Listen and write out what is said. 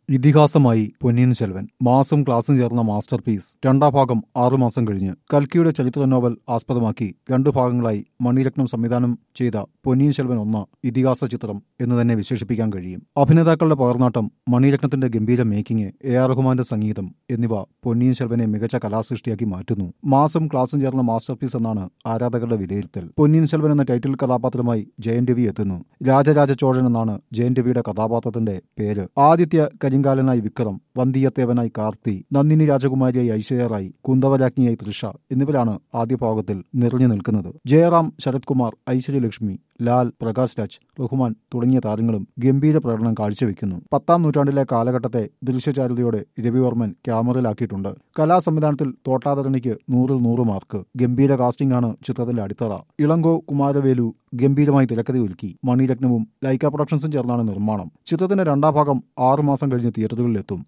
ഇതിഹാസമായി പൊന്നിയിൻ സെൽവൻ മാസും ക്ലാസും ചേർന്ന master piece രണ്ടാം ഭാഗം ആറുമാസം കഴിഞ്ഞ് കൽക്കിയുടെ ചരിത്ര നോവൽ ആസ്പദമാക്കി രണ്ടു ഭാഗങ്ങളായി മണിരത്നം സംവിധാനം ചെയ്ത പൊന്നിയിൻ സെൽവൻ ഒന്ന ഇതിഹാസ ചിത്രം എന്ന് തന്നെ വിശേഷിപ്പിക്കാൻ കഴിയും അഭിനേതാക്കളുടെ പകർന്നാട്ടം മണിരത്നത്തിന്റെ ഗംഭീര മേക്കിംഗ് എ ആർ റഹ്മാന്റെ സംഗീതം എന്നിവ പൊന്നിയിൻ സെൽവനെ മികച്ച കലാസൃഷ്ടിയാക്കി മാറ്റുന്നു മാസും ക്ലാസും ചേർന്ന മാസ്റ്റർ പീസ് എന്നാണ് ആരാധകരുടെ വിലയിരുത്തൽ പൊന്നിയിൻ സെൽവൻ എന്ന ടൈറ്റിൽ കഥാപാത്രമായി ജയൻ രവി എത്തുന്നു രാജരാജ ചോഴൻ എന്നാണ് ജയൻ രവിയുടെ കഥാപാത്രത്തിന്റെ പേര് ആദിത്യ കരിങ്കാലനായി വിക്രം വന്ദിയത്തേവനായി കാർത്തി നന്ദിനി രാജകുമാരിയായി ഐശ്വര്യ റായി കുന്തവരാജ്ഞിയായി തൃഷ എന്നിവരാണ് ആദ്യ ഭാഗത്തിൽ നിറഞ്ഞു നിൽക്കുന്നത് ജയറാം ശരത് കുമാർ ഐശ്വര്യലക്ഷ്മി ലാൽ പ്രകാശ് രാജ് റഹ്മാൻ തുടങ്ങിയ താരങ്ങളും ഗംഭീര പ്രകടനം കാഴ്ചവെക്കുന്നു പത്താം നൂറ്റാണ്ടിലെ കാലഘട്ടത്തെ ദൃശ്യചാരുതയോടെ രവിവർമ്മൻ ക്യാമറയിലാക്കിയിട്ടുണ്ട് കലാസംവിധാനത്തിൽ തോട്ടാധരണിക്ക് നൂറിൽ നൂറ് മാർക്ക് ഗംഭീര കാസ്റ്റിംഗ് ആണ് ചിത്രത്തിന്റെ അടിത്തറ ഇളങ്കോ കുമാരവേലു ഗംഭീരമായി തിരക്കഥ ഒരുക്കി മണിരത്നവും ലൈക്ക പ്രൊഡക്ഷൻസും ചേർന്നാണ് നിർമ്മാണം ചിത്രത്തിന്റെ രണ്ടാം ഭാഗം ആറുമാസം കഴിഞ്ഞ് തിയേറ്ററുകളിലെത്തും